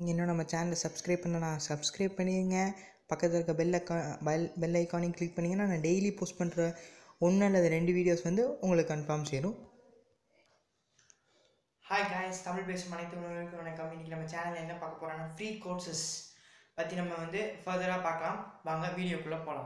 நீங்கள் இன்னும் நம்ம சேனலை சப்ஸ்கிரைப் பண்ணனா சப்ஸ்கிரைப் பண்ணிடுங்க பக்கத்தில் இருக்க பெல் ஐக்கா பெல் பெல் ஐக்கானையும் கிளிக் பண்ணிங்கன்னா நான் டெய்லி போஸ்ட் பண்ணுற ஒன்று அல்லது ரெண்டு வீடியோஸ் வந்து உங்களுக்கு கன்ஃபார்ம் சேரும் ஹாய் காய்ஸ் தமிழ் பேசும் அனைத்து உணவுகளுக்கும் வணக்கம் இன்னைக்கு நம்ம சேனலில் என்ன பார்க்க போகிறோம்னா ஃப்ரீ கோர்சஸ் பற்றி நம்ம வந்து ஃபர்தராக பார்க்கலாம் வாங்க வீடியோக்குள்ளே போகலாம்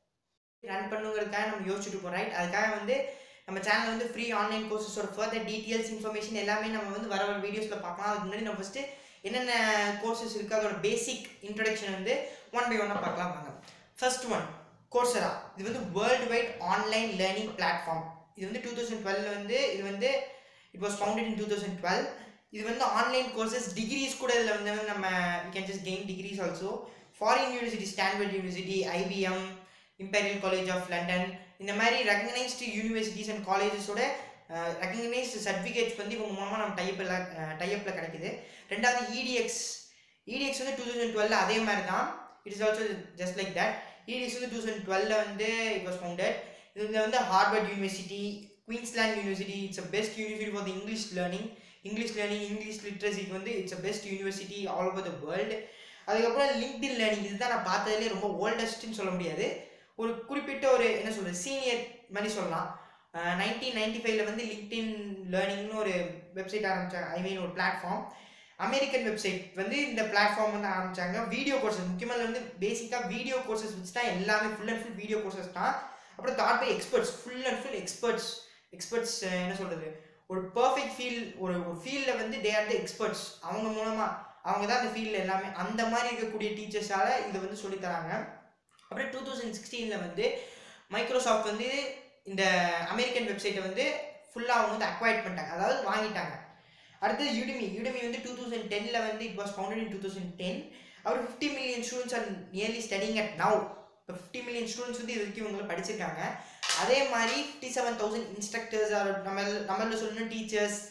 ரன் பண்ணுங்கிறதுக்காக நம்ம யோசிச்சுட்டு போகிறோம் ரைட் அதுக்காக வந்து நம்ம சேனல் வந்து ஃப்ரீ ஆன்லைன் கோர்சஸோட ஃபர்தர் டீட்டெயில்ஸ் இன்ஃபர்மேஷன் எல்லாமே நம்ம வந்து வர வர வீடியோஸில் பார்க்கலாம் அதுக்கு முன்னாடி நம்ம ஃபஸ்ட்டு என்னென்ன கோர்சஸ் இருக்குது அதோட பேசிக் இன்ட்ரடக்ஷன் வந்து ஒன் பை ஒன்னாக பார்க்கலாம் வாங்க ஃபர்ஸ்ட் ஒன் கோர்சரா இது வந்து world wide online learning platform இது வந்து டூ தௌசண்ட் டுவெல் வந்து இது வந்து it was founded in two thousand twelve இது வந்து ஆன்லைன் கோர்சஸ் டிகிரிஸ் கூட இதில் வந்து நம்ம we can just gain degrees also foreign university Stanford university IBM imperial college of London இந்த மாதிரி ரெகனைஸ்டு யூனிவர்சிட்டிஸ் அண்ட் காலேஜஸோட ரெகனைஸ்டு சர்டிஃபிகேட்ஸ் வந்து இவங்க மூலமாக நம்ம டைப்பில் டைப்பில் கிடைக்குது ரெண்டாவது இடிஎக்ஸ் இடிஎக்ஸ் வந்து டூ தௌசண்ட் டுவெல் அதே மாதிரி தான் it is also just like that edX வந்து டூ தௌசண்ட் டுவெல்ல வந்து இட் வாஸ் ஃபவுண்டட் இதில் வந்து Harvard university Queensland university it's a best university for the English learning English learning English லிட்ரஸிக்கு வந்து it's a best university all over the world அதுக்கப்புறம் LinkedIn learning இதுதான் நான் பார்த்ததுலேயே ரொம்ப ஓல்டஸ்ட்னு சொல்ல முடியாது ஒரு குறிப்பிட்ட ஒரு என்ன சொல்கிறது சீனியர் மாதிரி சொல்லலாம் நைன்டீன் நைன்டி ஃபைவ்ல வந்து லிங்க்டின் லேர்னிங்னு ஒரு வெப்சைட் ஆரம்பித்தாங்க ஐ மீன் ஒரு பிளாட்ஃபார்ம் அமெரிக்கன் வெப்சைட் வந்து இந்த பிளாட்ஃபார்ம் வந்து ஆரம்பித்தாங்க வீடியோ கோர்சஸ் முக்கியமாக வந்து பேசிக்காக வீடியோ கோர்சஸ் வச்சு தான் எல்லாமே full and full video courses தான் அப்புறம் taught by experts full and full experts experts என்ன சொல்கிறது ஒரு பர்ஃபெக்ட் ஃபீல் ஒரு ஒரு ஃபீல்டில் வந்து தே ஆர் த எக்ஸ்பர்ட்ஸ் அவங்க மூலமாக அவங்க தான் அந்த ஃபீல்டில் எல்லாமே அந்த மாதிரி இருக்கக்கூடிய டீச்சர்ஸால் இதை வந்து சொல்லித்தராங்க அப்புறம் டூ தௌசண்ட் சிக்ஸ்டீனில் வந்து மைக்ரோசாஃப்ட் வந்து இந்த அமெரிக்கன் வெப்சைட்டை வந்து ஃபுல்லாக அவங்க வந்து அக்வைட் பண்ணிட்டாங்க அதாவது வாங்கிட்டாங்க அடுத்தது யூடிமி யூடிமி வந்து டூ தௌசண்ட் டெனில் வந்து it was founded in two thousand ten our fifty million students are nearly studying at now இப்போ ஃபிஃப்டி மில்லியன் ஸ்டூடெண்ட்ஸ் வந்து இது வரைக்கும் இவங்களை படிச்சிருக்காங்க அதே மாதிரி fifty seven thousand instructors are நம்ம நம்மள சொல்லணும் டீச்சர்ஸ்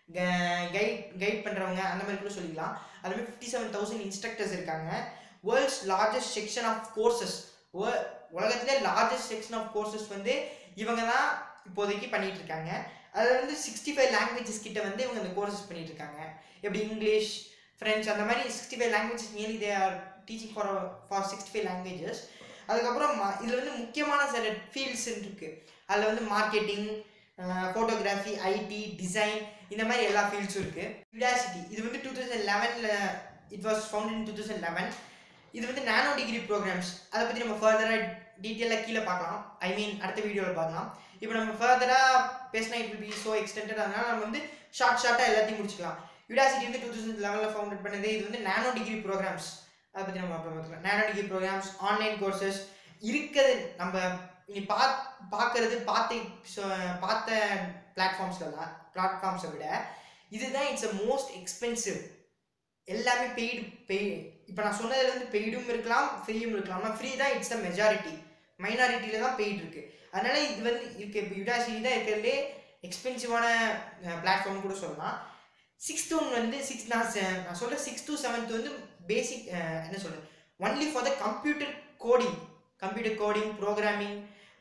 கைட் கைட் பண்ணுறவங்க அந்த மாதிரி கூட சொல்லிக்கலாம் அது மாதிரி ஃபிஃப்டி செவன் தௌசண்ட் இன்ஸ்ட்ரக்டர்ஸ் இருக்காங்க world's largest section of courses உலகத்திலே லார்ஜஸ்ட் செக்ஷன் ஆஃப் கோர்சஸ் வந்து இவங்க தான் இப்போதைக்கு பண்ணிட்டு இருக்காங்க அதில் வந்து சிக்ஸ்டி ஃபைவ் லாங்குவேஜஸ் கிட்ட வந்து இவங்க இந்த கோர்சஸ் பண்ணிட்டு இருக்காங்க எப்படி இங்கிலீஷ் ஃப்ரெஞ்ச் அந்த மாதிரி sixty five languages nearly they are teaching for for sixty five languages அதுக்கப்புறம் இதில் வந்து முக்கியமான சில ஃபீல்ட்ஸ் இருக்குது அதில் வந்து மார்க்கெட்டிங் ஃபோட்டோகிராஃபி ஐடி டிசைன் இந்த மாதிரி எல்லா ஃபீல்ட்ஸும் இருக்குது யுடாசிட்டி இது வந்து டூ தௌசண்ட் லெவனில் it was found in two thousand eleven இது வந்து நானோ டிகிரி ப்ரோக்ராம்ஸ் அதை பற்றி நம்ம ஃபர்தராக டீட்டெயிலாக கீழே பார்க்கலாம் ஐ மீன் அடுத்த வீடியோவில் பார்க்கலாம் இப்போ நம்ம ஃபர்தராக பேசினா it will be so extended அதனால் நம்ம வந்து ஷார்ட் ஷார்ட்டாக எல்லாத்தையும் முடிச்சுக்கலாம் யுடாசிட்டி வந்து டூ தௌசண்ட் லெவனில் ஃபவுண்டட் பண்ணது இது வந்து நானோ டிகிரி ப்ரோக்ராம்ஸ் அதை பற்றி நம்ம அப்புறம் பார்த்துக்கலாம் nano degree programs online courses இருக்குது நம்ம இனி பா பார்க்கறது பார்த்து பார்த்த பிளாட்ஃபார்ம்ஸ்லாம் பிளாட்ஃபார்ம்ஸை விட இதுதான் இட்ஸ் அ மோஸ்ட் எக்ஸ்பென்சிவ் எல்லாமே பெய்டு பெய் இப்போ நான் சொன்னதுல வந்து பெய்டும் இருக்கலாம் ஃப்ரீயும் இருக்கலாம் ஆனால் ஃப்ரீ தான் இட்ஸ் த மெஜாரிட்டி மைனாரிட்டியில் தான் பெய்டு இருக்கு அதனால இது வந்து இருக்கு இப்போ யுடாசிட்டி தான் இருக்கிறதுலே எக்ஸ்பென்சிவான பிளாட்ஃபார்ம் கூட சொல்லலாம் சிக்ஸ்த் ஒன் வந்து சிக்ஸ் நான் நான் சொல்ல சிக்ஸ் டு செவன்த் வந்து பேசிக் என்ன சொல்கிறது only for the computer coding computer coding programming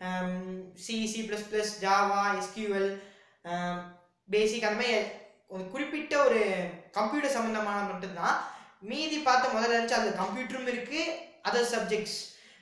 C C plus plus Java SQL basic அந்த மாதிரி ஒரு குறிப்பிட்ட ஒரு கம்ப்யூட்டர் சம்மந்தமான மட்டும்தான் மீதி பார்த்த முதல்ல இருந்துச்சு அது கம்ப்யூட்டரும் இருக்குது other subjects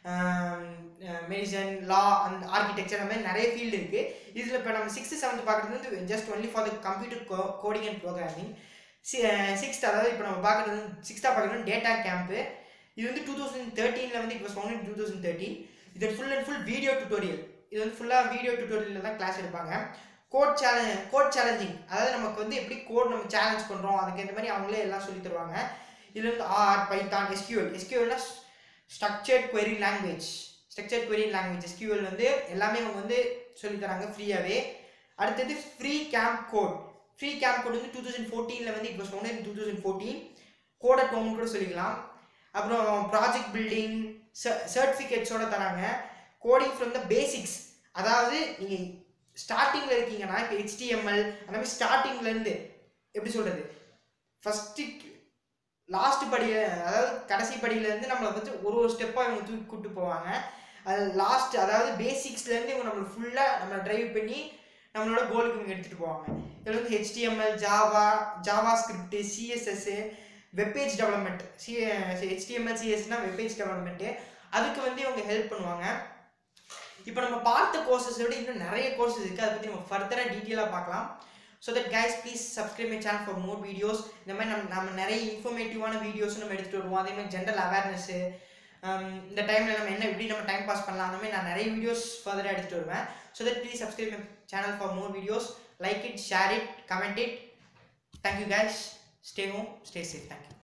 medicine law and architecture அந்த மாதிரி நிறைய ஃபீல்டு இருக்குது இதில் இப்போ நம்ம சிக்ஸ்த்து செவன்த் பார்க்குறது வந்து just only for the computer கோ கோடிங் அண்ட் ப்ரோக்ராமிங் சிக்ஸ்த் அதாவது இப்போ நம்ம பார்க்குறது வந்து சிக்ஸ்த்தாக பார்க்குறது டேட்டா கேம்ப்பு இது வந்து டூ தௌசண்ட் தேர்ட்டீனில் வந்து it was found two thousand thirteen இது full and full video tutorial இது வந்து ஃபுல்லாக வீடியோ டுட்டோரியலில் தான் கிளாஸ் எடுப்பாங்க கோட் சேலஞ்ச் கோட் சேலஞ்சிங் அதாவது நமக்கு வந்து எப்படி கோட் நம்ம சேலஞ்ச் பண்ணுறோம் அதுக்கு இந்த மாதிரி அவங்களே எல்லாம் சொல்லி தருவாங்க இதில் வந்து ஆர் பைத்தான் எஸ்கியூஎல் எஸ்கியூஎல்னா structured query language structured query language SQL வந்து எல்லாமே அவங்க வந்து சொல்லி தராங்க ஃப்ரீயாகவே அடுத்தது free camp code free camp code வந்து டூ தௌசண்ட் ஃபோர்டீனில் வந்து இப்போ சொன்னது two thousand fourteen code at ஹோம்னு கூட சொல்லிக்கலாம் அப்புறம் ப்ராஜெக்ட் பில்டிங் சர்டிஃபிகேட்ஸோட தராங்க கோடிங் ஃப்ரம் த பேசிக்ஸ் அதாவது நீங்கள் ஸ்டார்டிங்கில் இருக்கீங்கன்னா இப்போ ஹெச்டிஎம்எல் அந்த மாதிரி ஸ்டார்டிங்லேருந்து எப்படி சொல்கிறது ஃபஸ்ட்டு லாஸ்ட் படியில் அதாவது கடைசி படியிலேருந்து நம்மளை வந்து ஒரு ஒரு ஸ்டெப்பாக இவங்க தூக்கி கூப்பிட்டு போவாங்க அது லாஸ்ட் அதாவது பேசிக்ஸ்லேருந்து இவங்க நம்மளை ஃபுல்லாக நம்மளை ட்ரைவ் பண்ணி நம்மளோட கோலுக்கு இவங்க எடுத்துகிட்டு போவாங்க இதில் வந்து HTML Java Java script CSS webpage development C HTML சிஎஸ்னா வெப்பேஜ் டெவலப்மெண்ட்டு அதுக்கு வந்து இவங்க ஹெல்ப் பண்ணுவாங்க இப்போ நம்ம பார்த்த கோர்சஸ் விட இன்னும் நிறைய கோர்சஸ் இருக்குது அதை பற்றி நம்ம ஃபர்தராக டீட்டெயிலாக பார்க்கலாம் so that guys please subscribe my channel for more videos இந்த மாதிரி நம்ம நம்ம நிறைய இன்ஃபர்மேட்டிவான வீடியோஸும் நம்ம எடுத்துகிட்டு வருவோம் அதே மாதிரி ஜென்ரல் அவேர்னஸ்ஸு இந்த டைமில் நம்ம என்ன எப்படி நம்ம டைம் பாஸ் பண்ணலாம் அந்த மாதிரி நான் நிறைய வீடியோஸ் ஃபர்தராக எடுத்துகிட்டு வருவேன் so that please subscribe my channel for more videos like it share it comment it thank you guys stay home stay safe thank you